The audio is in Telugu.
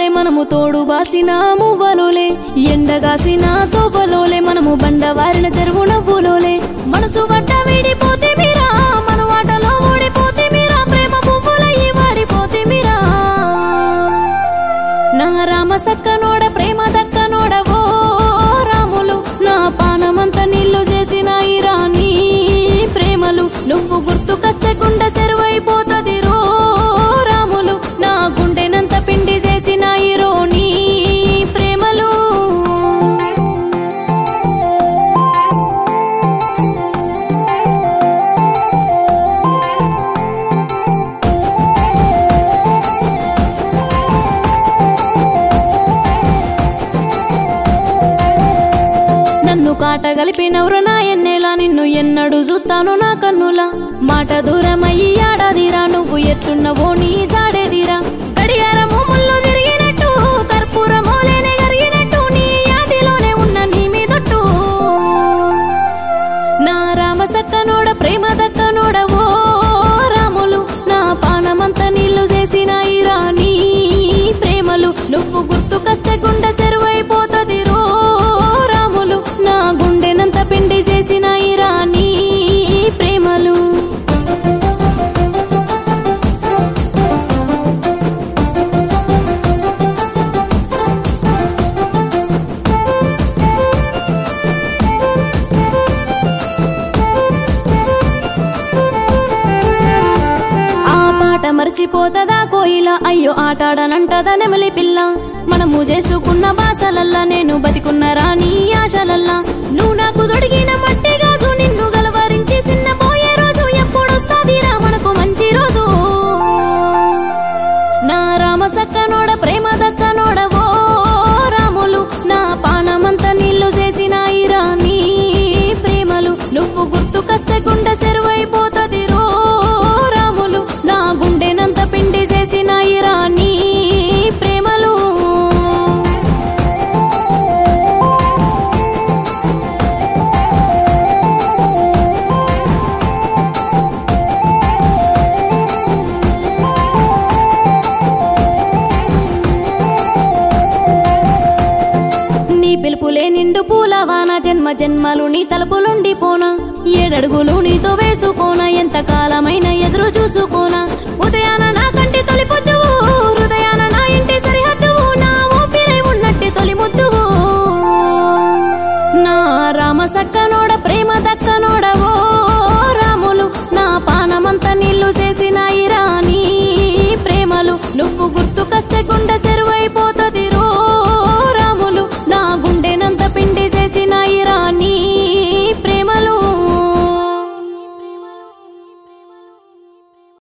మనము తోడు బాసిన మువ్వలోలే ఎండగాసిన తోవలోలే మనము బండవారిన చెరువు నవ్వులోలే మనసు వడ్డ వీడిపోతే మీరా మన వాటలో ఓడిపోతే మీరా ప్రేమ పువ్వులయ్యి వాడిపోతే మీరా నా రామ సక్కనోడ ప్రేమ దక్కనోడ ఓ రాములు నా పానమంత నీళ్లు చేసిన ఈ రాణి ప్రేమలు నువ్వు గుర్తుకొస్తే గుండె సెరువైపోతది రో రాములు నా గుండెనంత పిండి చేసిన ఈ రోని ప్రేమలు నన్ను కాటగలిపినవరు నా ఎన్నేలా నిన్ను ఎన్నడు చూస్తాను నా కన్నులా మాట దూరమయ్యి ఆడాదిరా నువ్వు ఎట్లున్నవో నీ జాడేదిరా గడియారము ముళ్ళు తిరిగినట్టు కర్పూరమో లేనే కరిగినట్టు నీ యాదిలోనే ఉన్న నీ మీదొట్టు నా రామ సక్కనోడ ప్రేమ దక్కనోడ ఓ రాములు నా పానమంత నీళ్లు చేసిన ఈ రాణి ప్రేమలు నువ్వు గుర్తుకొస్తే గుండె చెరువైపోతది రో రాములు నా గుండెనంత పిండి చేసిన ఈ రాణి ప్రేమలు ఆ పాట మర్చిపోతదా కోయిల అయ్యో ఆటాడనంటదా నెమలి పిల్ల మనము చేసుకున్న బాసలల్లా నేను బతికున్న రాని ఆశలల్లా నువ్వు నాకు దొడిగిన మట్టి గాజు నిన్ను గలవరించి చిన్న పోయే రోజు ఎప్పుడొస్తాదిరా మనకు మంచి రోజు నా రామ సక్కనోడ ప్రేమ దక్కనోడ ఓ రాములు నా పానమంత నీళ్లు చేసిన ఈ రాణి ప్రేమలు నువ్వు గుర్తుకొస్తే గుండె చెరువైపోతది రో రాములు నా గుండెనంత పిండి చేసిన ఈ రాణి ప్రేమలు నీ పిలుపులే నిండు పూలవాన జన్మ జన్మలు నీ తలుపులుండి పోనా ఏడడుగులు నీతో వేసుకోనా ఎంత కాలమైన ఎదురు చూసుకోనా ఉదయాన నా కంటి తొలి పొద్దువు హృదయాన నా ఇంటి సరిహద్దువు నా ఊపిరై ఉన్నట్టు తొలి ముద్దువు నా రామ సక్కనోడ ప్రేమ దక్క